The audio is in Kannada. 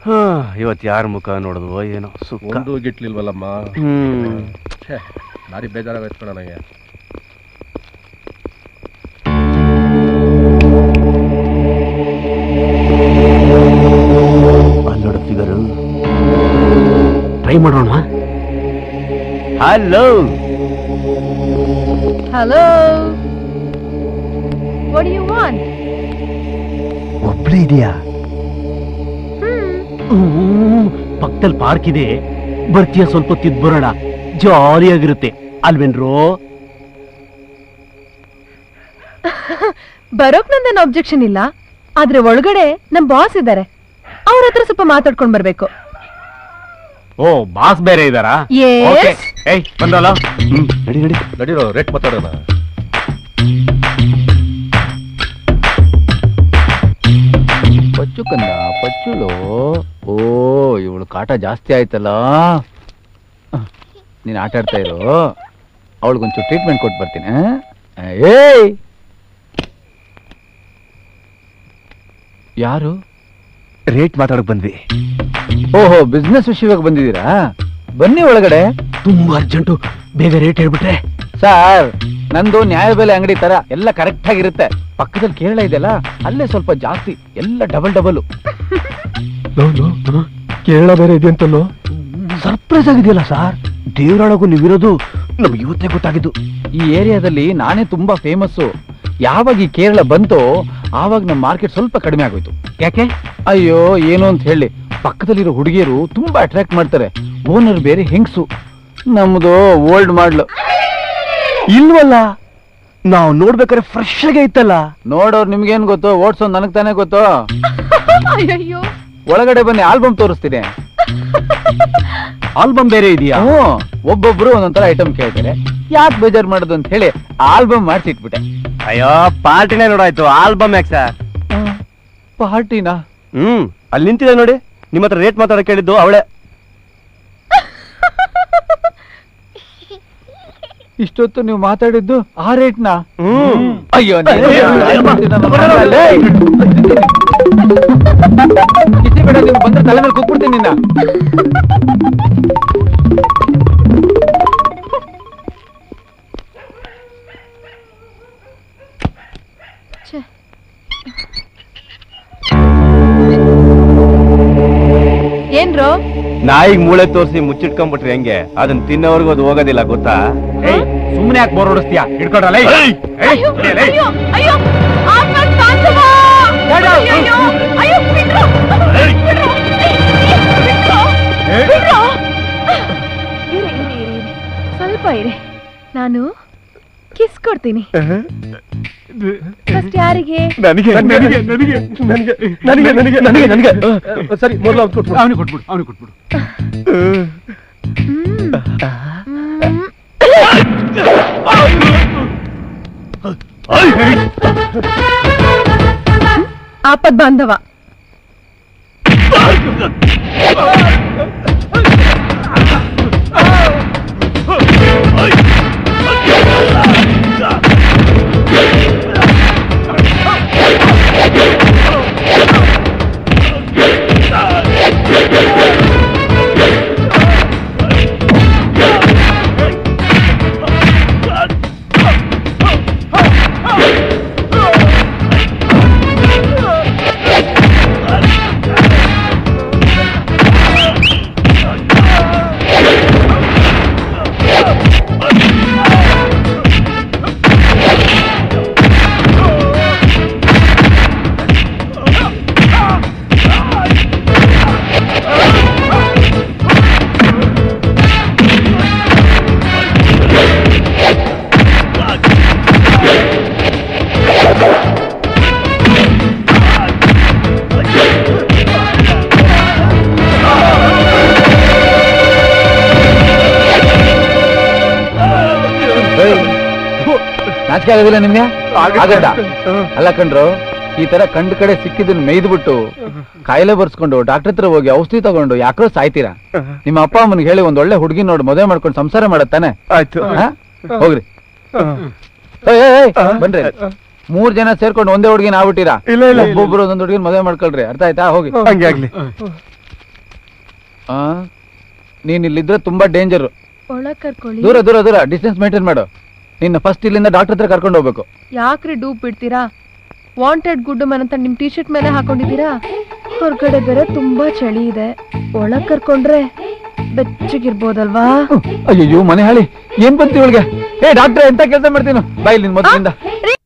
ಇವತ್ತು ಯಾರ ಮುಖ ನೋಡಿದ್ವೋ ಏನೋ ಸುಖ ಒಂದು ಗಿಟ್ಲಿಲ್ವಲ್ಲಮ್ಮ ಹ್ಮ್ ಛೇ ಭಾರಿ ಬೇಜಾರಾಗೋಯ್ತು ಕಣ ನನಗೆ ಅಲ್ಲೋಡ ಫಿಗರು ಟ್ರೈ ಮಾಡೋಣ hello Hello? What do you want? ಒಬ್ಳೇ ಇದೆಯಾ ಪಕ್ಕದಲ್ಲಿ ಪಾರ್ಕ್ ಇದೆ ಬರ್ತೀಯ ಸ್ವಲ್ಪ ತಿದ್ ಬರೋಣ ಜಾಲಿಯಾಗಿರುತ್ತೆ ಅಲ್ವೇನ್ರೋ ಬರೋಕ್ ನಂದೇನು ಅಬ್ಜೆಕ್ಷನ್ ಇಲ್ಲ ಆದ್ರೆ ಒಳಗಡೆ ನಮ್ ಬಾಸ್ ಇದ್ದಾರೆ ಅವ್ರ ಹತ್ರ ಸ್ವಲ್ಪ ಮಾತಾಡ್ಕೊಂಡ್ ಬರ್ಬೇಕು ಓ ಬಾಸ್ ಬೇರೆ ಇದಾರಾ Yes. Okay. ಏಯ್ ಬಂದಲ್ಲ ನಡಿ ನಡಿ ನಡೀರೋ ರೇಟ್ ಮಾತಾಡೋಣ ಪಚ್ಚು ಕಂದ ಪಚ್ಚುಲು ಓ ಇವಳು ಕಾಟ ಜಾಸ್ತಿ ಆಯ್ತಲ್ಲ ನೀನು ಆಟ ಆಡ್ತಾ ಇರು ಅವಳಿಗೊಂಚೂರು ಟ್ರೀಟ್ಮೆಂಟ್ ಕೊಟ್ಟು ಬರ್ತೀನಿ ಆ? ಏಯ್ ಯಾರು ರೇಟ್ ಮಾತಾಡಕ್ ಬಂದ್ವಿ ಓಹೋ ಬಿಸ್ನೆಸ್ ವಿಷಯವಾಗಿ ಬಂದಿದ್ದೀರಾ ಬನ್ನಿ ಒಳಗಡೆ ತುಂಬಾ ಅರ್ಜೆಂಟು ಬೇಗ ರೇಟ್ ಹೇಳ್ಬಿಟ್ರೆ ಸರ್ ನಂದು ನ್ಯಾಯಬೆಲೆ ಅಂಗಡಿ ತರ ಎಲ್ಲ ಕರೆಕ್ಟ್ ಆಗಿರುತ್ತೆ ಪಕ್ಕದಲ್ಲಿ ಕೇರಳ ಇದೆಯಲ್ಲ ಅಲ್ಲೇ ಸ್ವಲ್ಪ ಜಾಸ್ತಿ ಎಲ್ಲ ಡಬಲ್ ಡಬಲ್ ಕೇರಳ ಬೇರೆ ಇದೆ ಅಂತಲ್ಲೋ ಸರ್ಪ್ರೈಸ್ ಆಗಿದೆಯಲ್ಲ ಸರ್ ದೇವರಾಳಗೂ ನೀವಿರೋದು ನಮ್ಗೆ ಇವತ್ತೇ ಗೊತ್ತಾಗಿದ್ದು ಈ ಏರಿಯಾದಲ್ಲಿ ನಾನೇ ತುಂಬಾ ಫೇಮಸ್ಸು ಯಾವಾಗ ಈ ಕೇರಳ ಬಂತೋ ಆವಾಗ ನಮ್ಮ ಮಾರ್ಕೆಟ್ ಸ್ವಲ್ಪ ಕಡಿಮೆ ಆಗೋಯ್ತು ಯಾಕೆ ಅಯ್ಯೋ ಏನು ಅಂತ ಹೇಳಿ ಪಕ್ಕದಲ್ಲಿರೋ ಹುಡುಗಿಯರು ತುಂಬಾ ಅಟ್ರಾಕ್ಟ್ ಮಾಡ್ತಾರೆ ಓನರ್ ಬೇರೆ ಹೆಂಗ್ಸು ನಮ್ದು ಓಲ್ಡ್ ಮಾಡ್ಲು ಇಲ್ವಲ್ಲ ನಾವು ನೋಡ್ಬೇಕಾದ್ರೆ ಫ್ರೆಶ್ ಆಗೇ ಇತ್ತಲ್ಲ ನೋಡೋರ್ ನಿಮ್ಗೇನ್ ಗೊತ್ತು ಓಡ್ಸೋದ್ ನನಗ್ ತಾನೇ ಗೊತ್ತು ಅಯ್ಯೋ ಒಳಗಡೆ ಬನ್ನಿ ಆಲ್ಬಮ್ ತೋರಿಸ್ತೀನಿ ಆಲ್ಬಮ್ ಬೇರೆ ಇದೆಯಾ ಹ್ಞೂ ಒಬ್ಬೊಬ್ರು ಒಂದೊಂಥರ ಐಟಮ್ ಕೇಳ್ತಾರೆ ಯಾಕೆ ಬೇಜಾರ್ ಮಾಡೋದು ಅಂತ ಹೇಳಿ ಆಲ್ಬಮ್ ಮಾಡಿಸಿ ಇಟ್ಬಿಟ್ಟೆ ಅಯ್ಯೋ ಪಾರ್ಟಿನೇ ನೋಡಾಯ್ತು ಆಲ್ಬಮ್ ಯಾಕೆ ಸರ್ ಪಾರ್ಟಿನಾ ಹ್ಮ್ ಅಲ್ಲಿ ನಿಂತಿದೆ ನೋಡಿ ನಿಮ್ಮ ಹತ್ರ ರೇಟ್ ಮಾತಾಡಕ್ ಕೇಳಿದ್ದು ಅವಳೆ ಇಷ್ಟೊತ್ತು ನೀವು ಮಾತಾಡಿದ್ದು ಆ ರೇಟ್ನಾ ಹ್ಮ್ ಅಯ್ಯೋ ನೀನು ಲೇ. ಕಿಸಿ ಬೇಡ ನೀನು ಬಂದ್ರೆ ತಲೆ ಮೇಲೆ ಕುತ್ಬಿಡ್ತೀನಿ ನಿನ್ನ ಛೆ. ಏನ್ರೋ ನಾಯಿಗ್ ಮೂಳೆ ತೋರಿಸಿ ಮುಚ್ಚಿಟ್ಕೊಂಡ್ಬಿಟ್ರಿ ಹೆಂಗೆ ಅದನ್ನ ತಿನ್ನೋರ್ಗು ಅದು ಹೋಗೋದಿಲ್ಲ ಗೊತ್ತಾ ಸುಮ್ಮನೆ ಯಾಕೆ ಬೋರ್ ಹೊಡಿಸ್ತೀಯಾ ಹಿಡ್ಕೊಡಲ್ಲ ಅಯ್ಯೋ ಅಯ್ಯೋ ಅಯ್ಯೋ ಆತ್ಮಹತ್ಯೆ ತಾಂಡವ! ಅಯ್ಯಯ್ಯೋ, ಅಯ್ಯೋ, ಬಿಡ್ರು! ಬಿಡ್ರು! ಬಿಡ್ರು! ಬಿಡ್ರು! ಇರಿ, ಇರಿ, ಇರಿ, ಇರಿ. ಸ್ವಲ್ಪ ಇರಿ ನಾನು ಕಿಸ್ ಕೊಡ್ತೀನಿ ಫಸ್ಟ್ ಯಾರಿಗೆ ನನಗೆ ನನಗೆ ನನಗೆ ನನಗೆ ನನಗೆ ನನಗೆ ನನಗೆ ಸರಿ ಮೊದಲು ಅವ್ನು ಕೊಟ್ಬಿಡು ಅವನಿಗೆ ಕೊಟ್ಬಿಡು ಅವನಿಗೆ ಕೊಟ್ಬಿಡು ಹ್ಮ್. ಹ್ಮ್. ಆಪದ್ ಬಾಂಧವ ನಾಚಿಕೆ ಆಗೋದಿಲ್ಲ ನಿಮ್ಗೆ ಆಗಲ್ಲ ಅಲ್ಲ ಕಣ್ರು ಈ ತರ ಕಂಡ ಕಡೆ ಸಿಕ್ಕಿದ್ದನ್ನ ಮೇಯ್ದ್ಬಿಟ್ಟು ಕಾಯಿಲೆ ಬರ್ಸ್ಕೊಂಡು ಡಾಕ್ಟರ್ ಹತ್ರ ಹೋಗಿ ಔಷಧಿ ತಗೊಂಡು ಯಾಕ್ರೋ ಸಾಯ್ತೀರಾ ನಿಮ್ಮ ಅಪ್ಪ ಅಮ್ಮನಿಗೆ ಹೇಳಿ ಒಂದ್ ಒಳ್ಳೆ ಹುಡುಗಿ ನೋಡಿ ಮದುವೆ ಮಾಡ್ಕೊಂಡು ಸಂಸಾರ ಮಾಡತ್ತಾನೆ ಆಯ್ತು ಹೋಗ್ರಿ ಏಯ್, ಏಯ್, ಏಯ್, ಬನ್ರಿ ಮೂರ್ ಜನ ಸೇರ್ಕೊಂಡು ಒಂದೇ ಹುಡುಗಿನ ಆಗ್ಬಿಟ್ಟಿರಾ ಇಲ್ಲ, ಇಲ್ಲ, ಇಲ್ಲ. ಒಬ್ಬೊಬ್ರು ಒಂದೊಂದು ಹುಡುಗಿನ ಮದುವೆ ಮಾಡ್ಕೊಳ್ರಿ ಅರ್ಥ ಆಯ್ತಾ ಹೋಗಿ ಹಂಗೆ ಆಗ್ಲಿ ಆ ನೀನ್ ಇಲ್ಲಿದ್ರೆ ತುಂಬಾ ಡೇಂಜರ್ ಒಳಗ್ ಕರ್ಕೊಳ್ಳಿ ದೂರ ದೂರ ದೂರ ಡಿಸ್ಟೆನ್ಸ್ ಮೇಂಟೈನ್ ಮಾಡು ನಿನ್ನ ಫಸ್ಟ್ ಇಲ್ಲಿಂದ ಡಾಕ್ಟರ್ ಹತ್ರ ಕರ್ಕೊಂಡು ಹೋಗ್ಬೇಕು ಯಾಕ್ರಿ ಡೂಬ್ ಬಿಡ್ತೀರಾ ವಾಂಟೆಡ್ ಗುಡ್ ಮನ್ ಅಂತ ನಿಮ್ ಟಿ ಶರ್ಟ್ ಮೇಲೆ ಹಾಕೊಂಡಿದ್ದೀರಾ ಹೊರಗಡೆ ಬೇರೆ ತುಂಬಾ ಚಳಿ ಇದೆ ಒಳಗ್ ಕರ್ಕೊಂಡ್ರೆ ಬೆಚ್ಚಗಿರ್ಬೋದಲ್ವಾ ಅಯ್ಯೋ ಮನೆ ಹಾಳಿ ಏನ್ ಬಂತು ಇವಳಿಗೆ ಏ ಡಾಕ್ಟರ್ ಎಂತ ಕೆಲಸ ಮಾಡ್ತೀನು ಬಾಯ್ ನಿನ್ ಮೊದಲಿಂದ ರೀ